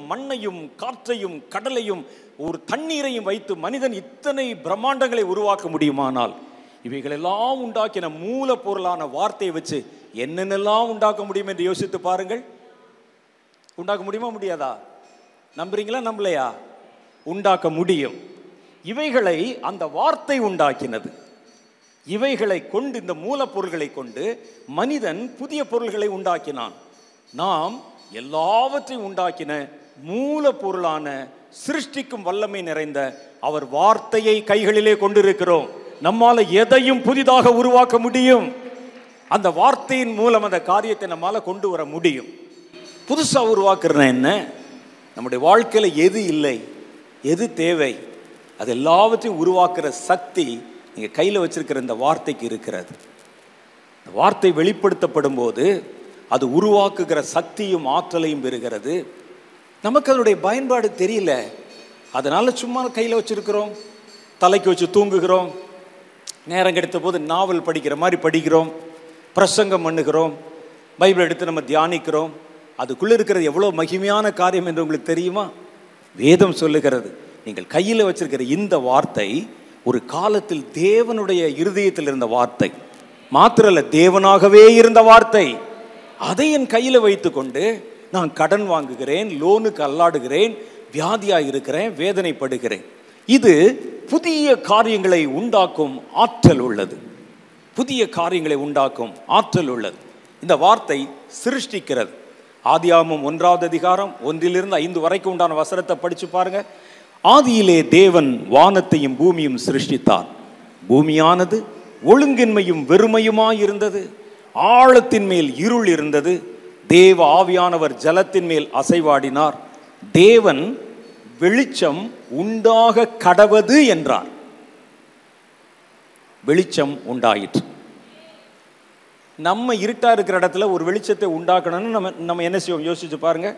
மண்ணையும் காற்றையும் கடலையும் ஒரு தண்ணீரையும் வைத்து மனிதன் இத்தனை பிரம்மாண்டங்களை உருவாக்க முடியுமானால் இவைகளெல்லாம் உண்டாக்கின மூலப்பொருளான வார்த்தையை வச்சு என்னென்னலாம் உண்டாக்க முடியும் என்று யோசித்து பாருங்கள் உண்டாக்க முடியுமா முடியாதா நம்புறீங்களா நம்பலையா உண்டாக்க முடியும் இவைகளை அந்த வார்த்தை உண்டாக்கினது இவைகளை கொண்டு இந்த மூலப்பொருள்களை கொண்டு மனிதன் புதிய பொருள்களை உண்டாக்கினான் நாம் எல்லாவற்றையும் உண்டாக்கின மூலப்பொருளான சிருஷ்டிக்கும் வல்லமை நிறைந்த அவர் வார்த்தையை கைகளிலே கொண்டிருக்கிறோம் நம்மால எதையும் புதிதாக உருவாக்க முடியும் அந்த வார்த்தையின் மூலம் அந்த காரியத்தை நம்மால கொண்டு வர முடியும் புதுசா உருவாக்குறேன் என்ன நம்முடைய வாழ்க்கையில எது இல்லை எது தேவை அது எல்லாவற்றையும் உருவாக்குற சக்தி நீங்க கையில வச்சிருக்கிற இந்த வார்த்தைக்கு இருக்கிறது இந்த வார்த்தை வெளிப்படுத்தப்படும் போது அது உருவாக்குகிற சக்தியும் ஆற்றலையும் பெறுகிறது நமக்கு அதனுடைய பயன்பாடு தெரியல அதனால சும்மா கையில் வச்சிருக்கிறோம் தலைக்கு வச்சு தூங்குகிறோம் நேரம் கிடைத்த போது நாவல் படிக்கிற மாதிரி படிக்கிறோம் பிரசங்கம் பண்ணுகிறோம் பைபிள் எடுத்து நம்ம தியானிக்கிறோம் அதுக்குள்ளே இருக்கிறது எவ்வளோ மகிமையான காரியம் என்று உங்களுக்கு தெரியுமா வேதம் சொல்லுகிறது நீங்கள் கையில் வச்சிருக்கிற இந்த வார்த்தை ஒரு காலத்தில் தேவனுடைய இருதயத்தில் இருந்த வார்த்தை மாத்திரல்ல தேவனாகவே இருந்த வார்த்தை அதை என் கையில் வைத்துக்கொண்டு நான் கடன் வாங்குகிறேன் லோனுக்கு அல்லாடுகிறேன் வியாதியாக இருக்கிறேன் வேதனைப்படுகிறேன் இது புதிய காரியங்களை உண்டாக்கும் ஆற்றல் உள்ளது புதிய காரியங்களை உண்டாக்கும் ஆற்றல் உள்ளது இந்த வார்த்தை சிருஷ்டிக்கிறது ஆதியாமம் ஒன்றாவது அதிகாரம் ஒன்றிலிருந்து ஐந்து வரைக்கும் உண்டான வசனத்தை படிச்சு பாருங்க ஆதியிலே தேவன் வானத்தையும் பூமியும் சிருஷ்டித்தார் பூமியானது ஒழுங்கின்மையும் வெறுமையுமாய் இருந்தது ஆழத்தின் மேல் இருள் இருந்தது தேவ ஆவியானவர் ஜலத்தின் மேல் அசைவாடினார் தேவன் வெளிச்சம் உண்டாக கடவது என்றார் வெளிச்சம் உண்டாயிற்று நம்ம இருட்டா இருக்கிற இடத்துல ஒரு வெளிச்சத்தை உண்டாக்கணும்னு நம்ம நம்ம என்ன செய்வோம் யோசிச்சு பாருங்க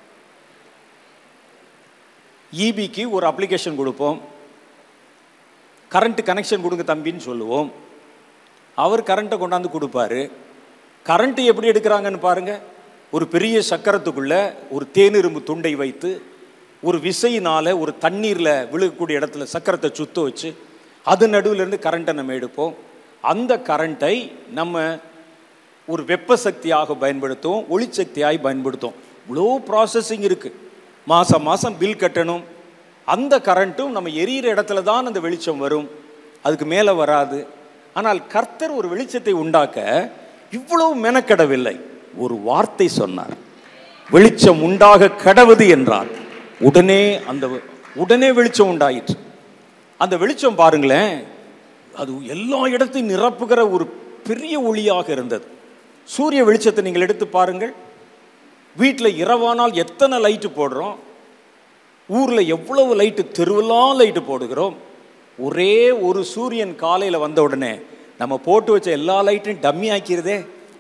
ஈபிக்கு ஒரு அப்ளிகேஷன் கொடுப்போம் கரண்ட் கனெக்ஷன் கொடுங்க தம்பின்னு சொல்லுவோம் அவர் கரண்ட்டை கொண்டாந்து கொடுப்பாரு கரண்ட் எப்படி எடுக்கிறாங்கன்னு பாருங்க ஒரு பெரிய சக்கரத்துக்குள்ள ஒரு தேனிரும்பு துண்டை வைத்து ஒரு விசையினால ஒரு தண்ணீர்ல விழுகக்கூடிய இடத்துல சக்கரத்தை சுத்த வச்சு அது நடுவுல இருந்து கரண்ட்டை நம்ம எடுப்போம் அந்த கரண்ட்டை நம்ம ஒரு வெப்ப சக்தியாக பயன்படுத்துவோம் ஒளிச்சக்தியாய் பயன்படுத்துவோம் இவ்வளோ ப்ராசஸிங் இருக்கு மாசம் மாசம் பில் கட்டணும் அந்த கரண்ட்டும் நம்ம எரியிற இடத்துல தான் அந்த வெளிச்சம் வரும் அதுக்கு மேலே வராது ஆனால் கர்த்தர் ஒரு வெளிச்சத்தை உண்டாக்க இவ்வளவு மெனக்கடவில்லை ஒரு வார்த்தை சொன்னார் வெளிச்சம் உண்டாக கடவுது என்றார் உடனே அந்த உடனே வெளிச்சம் உண்டாயிற்று அந்த வெளிச்சம் பாருங்களேன் அது எல்லா இடத்தையும் நிரப்புகிற ஒரு பெரிய ஒளியாக இருந்தது சூரிய வெளிச்சத்தை நீங்கள் எடுத்து பாருங்கள் வீட்டில் இரவானால் எத்தனை லைட்டு போடுறோம் ஊரில் எவ்வளவு லைட்டு தெருவெல்லாம் லைட்டு போடுகிறோம் ஒரே ஒரு சூரியன் காலையில் வந்த உடனே நம்ம போட்டு வச்ச எல்லா லைட்டையும் டம்மி ஆக்கிறதே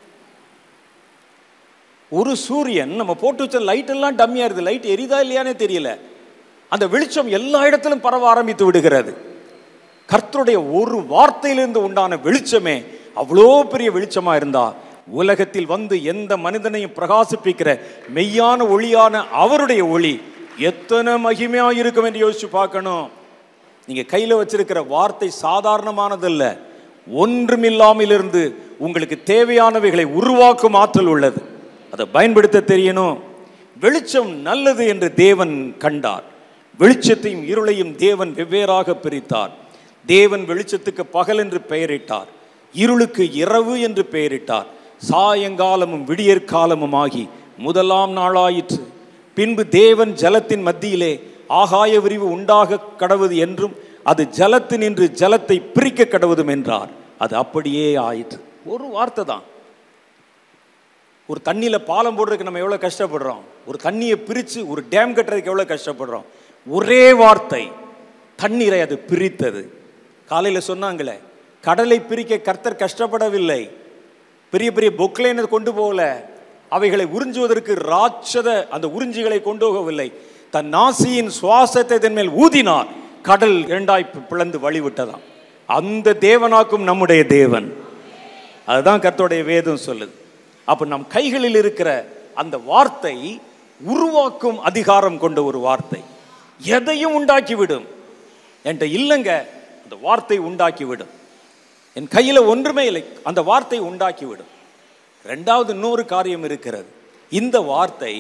ஒரு சூரியன் நம்ம போட்டு வச்ச லைட் எல்லாம் டம்மியா இருக்குது லைட் எரிதா இல்லையானே தெரியல அந்த வெளிச்சம் எல்லா இடத்திலும் பரவ ஆரம்பித்து விடுகிறது கர்த்தருடைய ஒரு வார்த்தையிலிருந்து உண்டான வெளிச்சமே அவ்வளோ பெரிய வெளிச்சமா இருந்தா உலகத்தில் வந்து எந்த மனிதனையும் பிரகாசிப்பிக்கிற மெய்யான ஒளியான அவருடைய ஒளி எத்தனை மகிமையா இருக்கும் என்று யோசிச்சு பார்க்கணும் நீங்க கையில வச்சிருக்கிற வார்த்தை சாதாரணமானதல்ல ஒன்றுமில்லாமல் இருந்து உங்களுக்கு தேவையானவைகளை உருவாக்கும் ஆற்றல் உள்ளது அதை பயன்படுத்த தெரியணும் வெளிச்சம் நல்லது என்று தேவன் கண்டார் வெளிச்சத்தையும் இருளையும் தேவன் வெவ்வேறாக பிரித்தார் தேவன் வெளிச்சத்துக்கு பகல் என்று பெயரிட்டார் இருளுக்கு இரவு என்று பெயரிட்டார் சாயங்காலமும் விடியற்காலமும் ஆகி முதலாம் நாளாயிற்று பின்பு தேவன் ஜலத்தின் மத்தியிலே ஆகாய விரிவு உண்டாக கடவுது என்றும் அது ஜலத்தினின்று ஜலத்தை பிரிக்க கடவுதும் என்றார் அது அப்படியே ஆயிற்று ஒரு வார்த்தை தான் ஒரு தண்ணியில் பாலம் போடுறதுக்கு நம்ம எவ்வளோ கஷ்டப்படுறோம் ஒரு தண்ணியை பிரித்து ஒரு டேம் கட்டுறதுக்கு எவ்வளோ கஷ்டப்படுறோம் ஒரே வார்த்தை தண்ணீரை அது பிரித்தது காலையில் சொன்னாங்களே கடலை பிரிக்க கர்த்தர் கஷ்டப்படவில்லை பெரிய பெரிய பொக்லைனை கொண்டு போகல அவைகளை உறிஞ்சுவதற்கு ராட்சத அந்த உறிஞ்சிகளை கொண்டு போகவில்லை தன் நாசியின் சுவாசத்தை தன் மேல் ஊதினார் கடல் இரண்டாய் பி- பிளந்து வழிவிட்டதாம் அந்த தேவனாக்கும் நம்முடைய தேவன் அதுதான் கர்த்தருடைய வேதம் சொல்லுது அப்ப நம் கைகளில் இருக்கிற அந்த வார்த்தை உருவாக்கும் அதிகாரம் கொண்ட ஒரு வார்த்தை எதையும் உண்டாக்கிவிடும் என்கிட்ட இல்லைங்க அந்த வார்த்தை உண்டாக்கிவிடும் என் கையில் ஒன்றுமே இல்லை அந்த வார்த்தை உண்டாக்கிவிடும் ரெண்டாவது இன்னொரு காரியம் இருக்கிறது இந்த வார்த்தை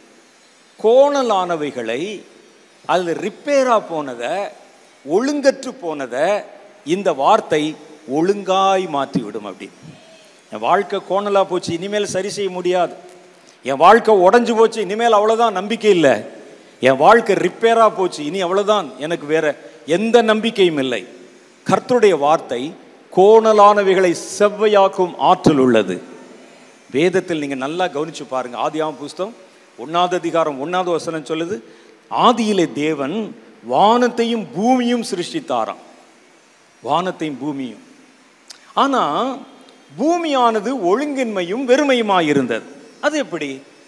கோணலானவைகளை அதில் ரிப்பேரா போனதை ஒழுங்கற்று போனதை இந்த வார்த்தை ஒழுங்காய் மாற்றி விடும் அப்படி என் வாழ்க்கை கோணலா போச்சு இனிமேல் சரி செய்ய முடியாது என் வாழ்க்கை உடஞ்சு போச்சு இனிமேல் அவ்வளோதான் நம்பிக்கை இல்லை என் வாழ்க்கை ரிப்பேரா போச்சு இனி அவ்வளோதான் எனக்கு வேற எந்த நம்பிக்கையும் இல்லை கர்த்தருடைய வார்த்தை கோணலானவைகளை செவ்வையாக்கும் ஆற்றல் உள்ளது வேதத்தில் நீங்கள் நல்லா கவனிச்சு பாருங்க ஆதியாம புஸ்தகம் ஒன்னாவது அதிகாரம் ஒன்னாவது வசனம் சொல்லுது ஆதியிலே தேவன் வானத்தையும் பூமியும் சிருஷ்டித்தாராம் வானத்தையும் பூமியும் ஆனா பூமியானது ஒழுங்கின்மையும் வெறுமையுமாய் இருந்தது அது எப்படி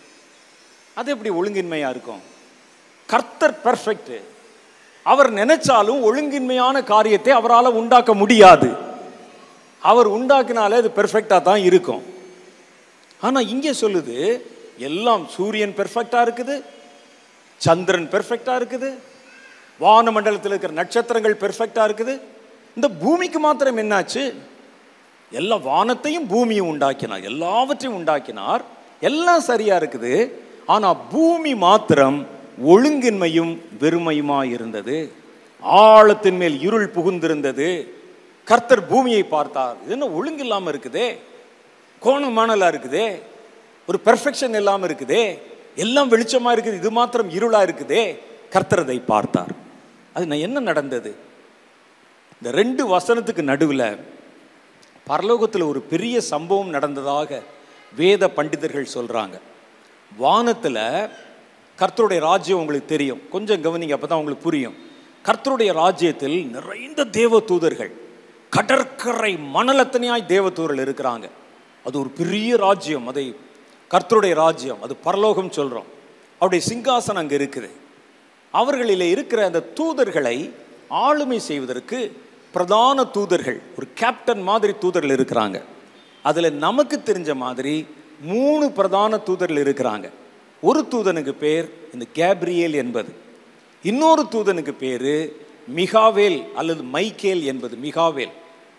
அது எப்படி ஒழுங்கின்மையா இருக்கும் கர்த்தர் பெர்ஃபெக்ட் அவர் நினைச்சாலும் ஒழுங்கின்மையான காரியத்தை அவரால் உண்டாக்க முடியாது அவர் உண்டாக்கினாலே அது பெர்ஃபெக்டா தான் இருக்கும் ஆனா இங்கே சொல்லுது எல்லாம் சூரியன் பெர்ஃபெக்டா இருக்குது சந்திரன் பெர்ஃபெக்டா இருக்குது வானமண்டலத்தில் இருக்கிற நட்சத்திரங்கள் பெர்ஃபெக்டா இருக்குது இந்த பூமிக்கு மாத்திரம் என்னாச்சு எல்லா வானத்தையும் பூமியும் உண்டாக்கினார் எல்லாவற்றையும் உண்டாக்கினார் எல்லாம் சரியா இருக்குது ஆனா பூமி மாத்திரம் ஒழுங்கின்மையும் வெறுமையுமா இருந்தது ஆழத்தின் மேல் இருள் புகுந்திருந்தது கர்த்தர் பூமியை பார்த்தார் இது என்ன ஒழுங்கு இல்லாம இருக்குதே கோணமானலா இருக்குதே ஒரு பெர்ஃபெக்ஷன் இல்லாம இருக்குதே எல்லாம் வெளிச்சமா இருக்குது இது மாத்திரம் இருளா இருக்குதே கர்த்தர் அதை பார்த்தார் அது நான் என்ன நடந்தது இந்த ரெண்டு வசனத்துக்கு நடுவில் பரலோகத்தில் ஒரு பெரிய சம்பவம் நடந்ததாக வேத பண்டிதர்கள் சொல்றாங்க வானத்தில் கர்த்தருடைய ராஜ்யம் உங்களுக்கு தெரியும் கொஞ்சம் கவனிங்க அப்பதான் உங்களுக்கு புரியும் கர்த்தருடைய ராஜ்யத்தில் நிறைந்த தேவ தூதர்கள் கடற்கரை மணலத்தனையாய் தேவ தூதர்கள் இருக்கிறாங்க அது ஒரு பெரிய ராஜ்யம் அதை கர்த்தருடைய ராஜ்யம் அது பரலோகம் சொல்றோம் அவருடைய சிங்காசனம் அங்கே இருக்குது அவர்களில் இருக்கிற அந்த தூதர்களை ஆளுமை செய்வதற்கு பிரதான தூதர்கள் ஒரு கேப்டன் மாதிரி தூதர்கள் இருக்கிறாங்க அதில் நமக்கு தெரிஞ்ச மாதிரி மூணு பிரதான தூதர்கள் இருக்கிறாங்க ஒரு தூதனுக்கு பேர் இந்த கேப்ரியேல் என்பது இன்னொரு தூதனுக்கு பேர் மிகாவேல் அல்லது மைக்கேல் என்பது மிகாவேல்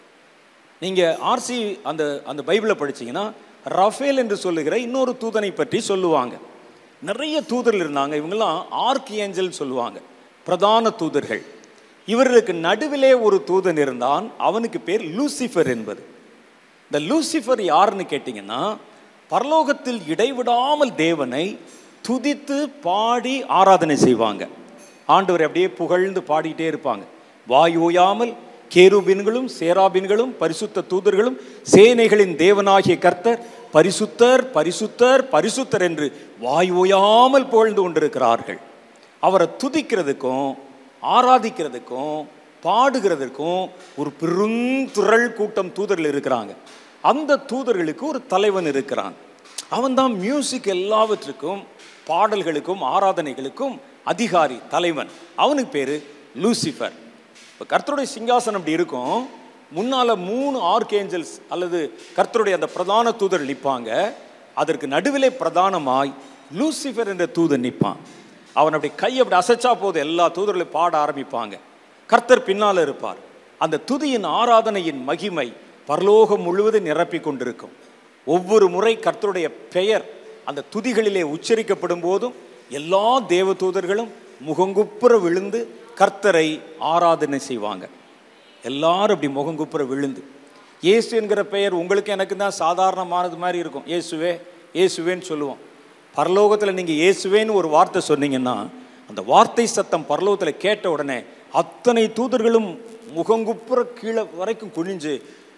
நீங்கள் ஆர்சி அந்த அந்த பைபிளை படிச்சீங்கன்னா ரஃபேல் என்று சொல்லுகிற இன்னொரு தூதனை பற்றி சொல்லுவாங்க நிறைய தூதர்கள் இருந்தாங்க இவங்கெல்லாம் ஆர்க் ஏஞ்சல் சொல்லுவாங்க பிரதான தூதர்கள் இவர்களுக்கு நடுவிலே ஒரு தூதன் இருந்தான் அவனுக்கு பேர் லூசிஃபர் என்பது இந்த லூசிஃபர் யாருன்னு கேட்டிங்கன்னா பரலோகத்தில் இடைவிடாமல் தேவனை துதித்து பாடி ஆராதனை செய்வாங்க ஆண்டவர் அப்படியே புகழ்ந்து பாடிட்டே இருப்பாங்க வாய் ஓயாமல் கேருபின்களும் சேராபின்களும் பரிசுத்த தூதர்களும் சேனைகளின் தேவனாகிய கர்த்தர் பரிசுத்தர் பரிசுத்தர் பரிசுத்தர் என்று வாய் ஓயாமல் புகழ்ந்து கொண்டிருக்கிறார்கள் அவரை துதிக்கிறதுக்கும் ஆராதிக்கிறதுக்கும் பாடுகிறதுக்கும் ஒரு பெருந்துரள் கூட்டம் தூதர்கள் இருக்கிறாங்க அந்த தூதர்களுக்கு ஒரு தலைவன் இருக்கிறான் அவன்தான் மியூசிக் எல்லாவற்றுக்கும் பாடல்களுக்கும் ஆராதனைகளுக்கும் அதிகாரி தலைவன் அவனுக்கு பேரு லூசிஃபர் இப்போ கர்த்தருடைய சிங்காசனம் அப்படி இருக்கும் முன்னால மூணு ஆர்கேஞ்சல்ஸ் அல்லது கர்த்தருடைய அந்த பிரதான தூதர் நிற்பாங்க அதற்கு நடுவிலே பிரதானமாய் லூசிஃபர் என்ற தூதன் நிற்பான் அவன் அப்படி கை அப்படி அசைச்சா போது எல்லா தூதர்களும் பாட ஆரம்பிப்பாங்க கர்த்தர் பின்னால இருப்பார் அந்த துதியின் ஆராதனையின் மகிமை பரலோகம் முழுவதும் நிரப்பி கொண்டிருக்கும் ஒவ்வொரு முறை கர்த்தருடைய பெயர் அந்த துதிகளிலே உச்சரிக்கப்படும் போதும் எல்லா தேவ தூதர்களும் முகங்குப்புற விழுந்து கர்த்தரை ஆராதனை செய்வாங்க எல்லாரும் அப்படி முகங்குப்புற விழுந்து இயேசு என்கிற பெயர் உங்களுக்கு எனக்கு தான் சாதாரணமானது மாதிரி இருக்கும் இயேசுவே இயேசுவேன்னு சொல்லுவோம் பரலோகத்தில் நீங்கள் இயேசுவேன்னு ஒரு வார்த்தை சொன்னீங்கன்னா அந்த வார்த்தை சத்தம் பரலோகத்தில் கேட்ட உடனே அத்தனை தூதர்களும் முகங்குப்புற கீழே வரைக்கும் குனிஞ்சு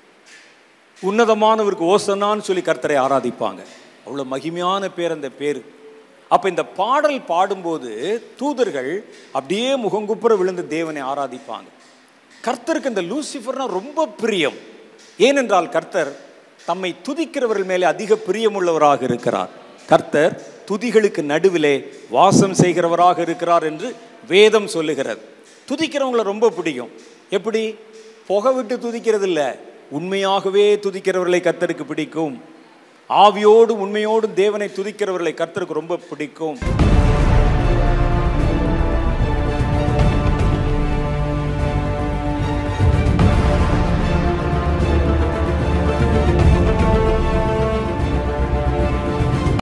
உன்னதமானவருக்கு ஓசனான்னு சொல்லி கர்த்தரை ஆராதிப்பாங்க அவ்வளோ மகிமையான பேர் அந்த பேர் அப்போ இந்த பாடல் பாடும்போது தூதர்கள் அப்படியே முகங்குப்புற விழுந்து தேவனை ஆராதிப்பாங்க கர்த்தருக்கு இந்த லூசிஃபர்னா ரொம்ப பிரியம் ஏனென்றால் கர்த்தர் தம்மை துதிக்கிறவர்கள் மேலே அதிக பிரியமுள்ளவராக இருக்கிறார் கர்த்தர் துதிகளுக்கு நடுவிலே வாசம் செய்கிறவராக இருக்கிறார் என்று வேதம் சொல்லுகிறது துதிக்கிறவங்கள ரொம்ப பிடிக்கும் எப்படி புகை விட்டு துதிக்கிறது இல்லை உண்மையாகவே துதிக்கிறவர்களை கர்த்தருக்கு பிடிக்கும் ஆவியோடு உண்மையோடு தேவனை துதிக்கிறவர்களை கர்த்தருக்கு ரொம்ப பிடிக்கும்